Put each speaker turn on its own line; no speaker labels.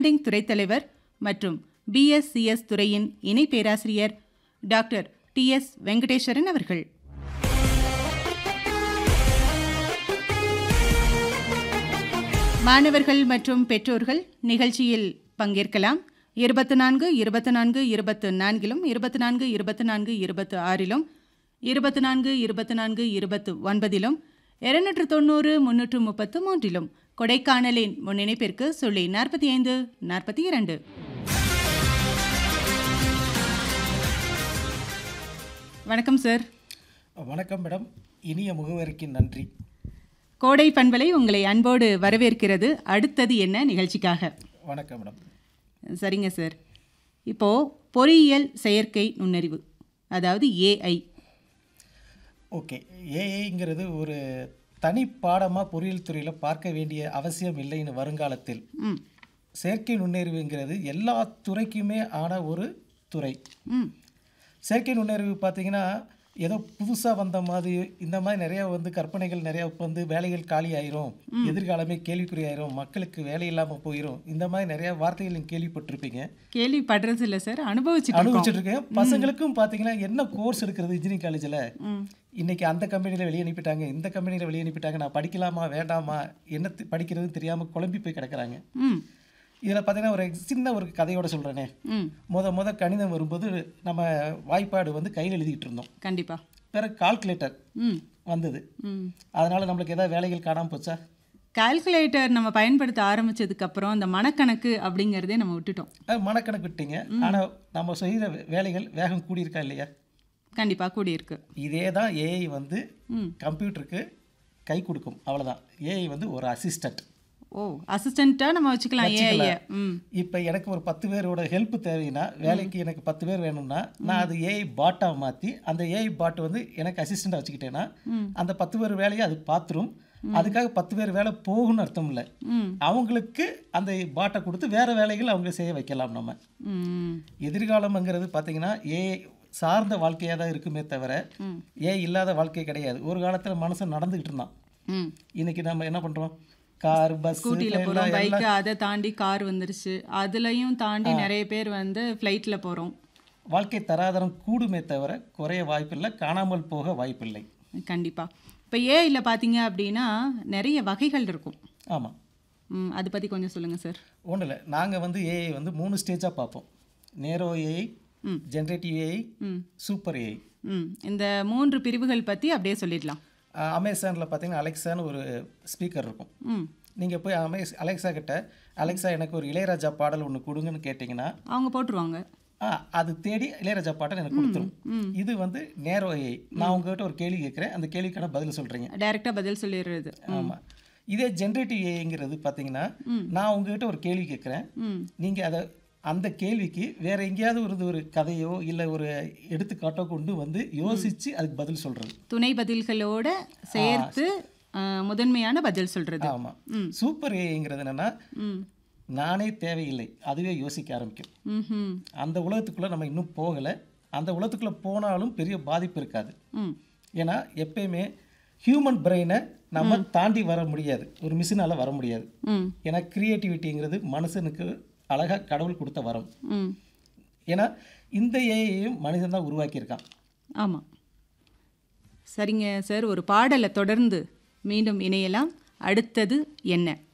டிங் துறைத் தலைவர் மற்றும் பிஎஸ்சிஎஸ் துறையின் இணை பேராசிரியர் டாக்டர் டி எஸ் வெங்கடேஸ்வரன் அவர்கள் மாணவர்கள் மற்றும் பெற்றோர்கள் நிகழ்ச்சியில் பங்கேற்கலாம் இருபத்து நான்கு இருபத்து நான்கு இருபத்து நான்கிலும் இருபத்து நான்கு இருபத்து நான்கு இருபத்து ஆறிலும் இருபத்து நான்கு இருபத்து நான்கு இருபத்து ஒன்பதிலும் இருநூற்று தொண்ணூறு முன்னூற்று முப்பத்து மூன்றிலும் கொடைக்கானலின் முன்னிணைப்பிற்கு சொல்லி நாற்பத்தி ஐந்து நாற்பத்தி இரண்டு வணக்கம் சார்
வணக்கம் மேடம் இனிய முகவரிக்கு நன்றி
கோடை பண்பலை உங்களை அன்போடு வரவேற்கிறது அடுத்தது என்ன நிகழ்ச்சிக்காக
வணக்கம் மேடம்
சரிங்க சார் இப்போது பொறியியல் செயற்கை நுண்ணறிவு அதாவது ஏஐ
ஓகே ஏஐங்கிறது ஒரு தனி பாடமாக பொறியியல் துறையில் பார்க்க வேண்டிய அவசியம் இல்லைன்னு வருங்காலத்தில்
ம்
செயற்கை நுண்ணறிவுங்கிறது எல்லா துறைக்குமே ஆன ஒரு துறை
ம்
செயற்கை நுண்ணறிவு பார்த்தீங்கன்னா ஏதோ புதுசாக வந்த மாதிரி இந்த மாதிரி நிறையா வந்து கற்பனைகள் நிறையா வந்து வேலைகள் காலி ஆயிரும் எதிர்காலமே கேள்விக்குறி ஆயிரும் மக்களுக்கு வேலை இல்லாமல் போயிடும் இந்த மாதிரி நிறையா வார்த்தைகள் நீங்கள் கேள்விப்பட்டிருப்பீங்க
கேள்விப்படுறது இல்லை சார் அனுபவிச்சுட்டு
அனுபவிச்சுட்டு இருக்கேன் பசங்களுக்கும் பார்த்தீங்கன்னா என்ன கோர்ஸ் எடுக்கிறது இன்ஜினியரிங் காலேஜில்
ம்
இன்னைக்கு அந்த கம்பெனியில் வெளியே அனுப்பிட்டாங்க இந்த கம்பெனியில் வெளியே அனுப்பிட்டாங்க நான் படிக்கலாமா வேண்டாமா என்ன தி- படிக்கிறதுன்னு தெரியாமல் குழம்பி போய் கிடக்குறாங்க
ம்
இதில் பார்த்தீங்கன்னா ஒரு சின்ன ஒரு கதையோட சொல்கிறேனே
ம்
முத முத கணிதம் வரும்போது நம்ம வாய்ப்பாடு வந்து கையில் எழுதிட்டு இருந்தோம்
கண்டிப்பா
பிறகு கால்குலேட்டர்
ம்
வந்தது
ம்
அதனால் நம்மளுக்கு ஏதாவது வேலைகள் காணாமல் போச்சா
கால்குலேட்டர் நம்ம பயன்படுத்த ஆரம்பிச்சதுக்கு அப்புறம் அந்த மனக்கணக்கு அப்படிங்கிறதே நம்ம விட்டுட்டோம்
அது மனக்கணக்கு விட்டீங்க ஆனால் நம்ம செய்கிற வேலைகள் வேகம் கூடியிருக்கா இல்லையா
கண்டிப்பா கூடியிருக்கு
இதே தான் ஏஐ வந்து
ம்
கம்ப்யூட்டருக்கு கை கொடுக்கும் அவ்வளவுதான் ஏஐ வந்து ஒரு அசிஸ்டன்ட்
ஓ அசிஸ்டண்ட்டாக நம்ம வச்சுக்கலாம் ஏஐ ம்
இப்போ எனக்கு ஒரு பத்து பேரோட ஹெல்ப் தேவைன்னா வேலைக்கு எனக்கு பத்து பேர் வேணும்னா நான் அது ஏஐ பாட்டாக மாற்றி அந்த ஏஐ பாட் வந்து எனக்கு அசிஸ்டண்ட்டாக வச்சுக்கிட்டேன்னா அந்த பத்து பேர் வேலையை அது பார்த்துரும் அதுக்காக பத்து பேர் வேலை போகும்னு அர்த்தம் இல்லை
ம்
அவங்களுக்கு அந்த பாட்டை கொடுத்து வேறு வேலைகள் அவங்க செய்ய வைக்கலாம் நம்ம
ம்
எதிர்காலம்ங்கிறது பார்த்தீங்கன்னா ஏஐ சார்ந்த வாழ்க்கையாக தான் இருக்குமே தவிர
ம்.
ஏ இல்லாத வாழ்க்கை கிடையாது ஒரு காலத்தில் மனுஷன் நடந்துக்கிட்டு இருந்தான்
ம்
இன்னைக்கு நம்ம என்ன பண்ணுறோம் கார் பஸ்
ஸ்கூட்டியில் போகிறோம் பைக்கு அதை தாண்டி கார் வந்துருச்சு அதுலயும் தாண்டி நிறைய பேர் வந்து ஃப்ளைட்டில் போகிறோம்
வாழ்க்கை தராதரம் கூடுமே தவிர குறைய வாய்ப்பில்லை காணாமல் போக வாய்ப்பில்லை
கண்டிப்பா இப்போ ஏஐயில் பார்த்தீங்க அப்படின்னா நிறைய வகைகள் இருக்கும்
ஆமாம்
ம் அதை பற்றி கொஞ்சம் சொல்லுங்கள் சார்
ஒன்றும் இல்லை நாங்கள் வந்து ஏஐ வந்து மூணு ஸ்டேஜாக பார்ப்போம் நேரோ ஏஐ
ம்.
ஜென்ரேட்டிவ் ஏஐ
ம்
சூப்பர் ஏஐ
ம் இந்த மூன்று பிரிவுகள் பற்றி அப்படியே சொல்லிடலாம்
அமேசானில் பார்த்தீங்கன்னா அலெக்சான்னு ஒரு ஸ்பீக்கர் இருக்கும்
ம்
நீங்கள் போய் அமேஸ் அலெக்சா கிட்ட அலெக்சா எனக்கு ஒரு இளையராஜா பாடல் ஒன்று கொடுங்கன்னு கேட்டிங்கன்னா
அவங்க போட்டுருவாங்க
ஆ, அது தேடி இளையராஜா பாட்டை எனக்கு கொடுத்துரும்
ம்
இது வந்து நேரோ ஏஐ நான் உங்ககிட்ட ஒரு கேள்வி கேட்குறேன் அந்த கேள்விக்கான பதில் சொல்கிறீங்க
டைரெக்டாக பதில் சொல்லிடுறது
ஆமாம் இதே ஜென்ரேட்டிவ் ஏஐங்கிறது பார்த்தீங்கன்னா நான் உங்ககிட்ட ஒரு கேள்வி கேட்குறேன்
ம்
நீங்கள் அதை அந்த கேள்விக்கு வேற எங்கேயாவது ஒரு ஒரு கதையோ இல்லை ஒரு எடுத்துக்காட்டோ கொண்டு வந்து யோசித்து அதுக்கு பதில் சொல்கிறது
துணை பதில்களோட சேர்த்து அஹ், முதன்மையான பதில் சொல்றது
ஆமாம் சூப்பர் ஏஐங்கிறது என்னென்னா
ம்
நானே தேவையில்லை அதுவே யோசிக்க ஆரம்பிக்கும்
ம்
அந்த உலகத்துக்குள்ளே நம்ம இன்னும் போகலை அந்த உலகத்துக்குள்ளே போனாலும் பெரிய பாதிப்பு இருக்காது
ம்
ஏன்னா எப்பயுமே ஹியூமன் பிரெயினை நம்ம தாண்டி வர முடியாது ஒரு மிஷினால் வர முடியாது
ம்
ஏன்னா கிரியேட்டிவிட்டிங்கிறது மனுஷனுக்கு அழகாக கடவுள் கொடுத்த வரம்
ம்
ஏன்னா இந்த ஏஐயும் மனிதன் தான் உருவாக்கியிருக்கான்
ஆமாம் சரிங்க சார் ஒரு பாடலை தொடர்ந்து மீண்டும் இணையலாம் அடுத்தது என்ன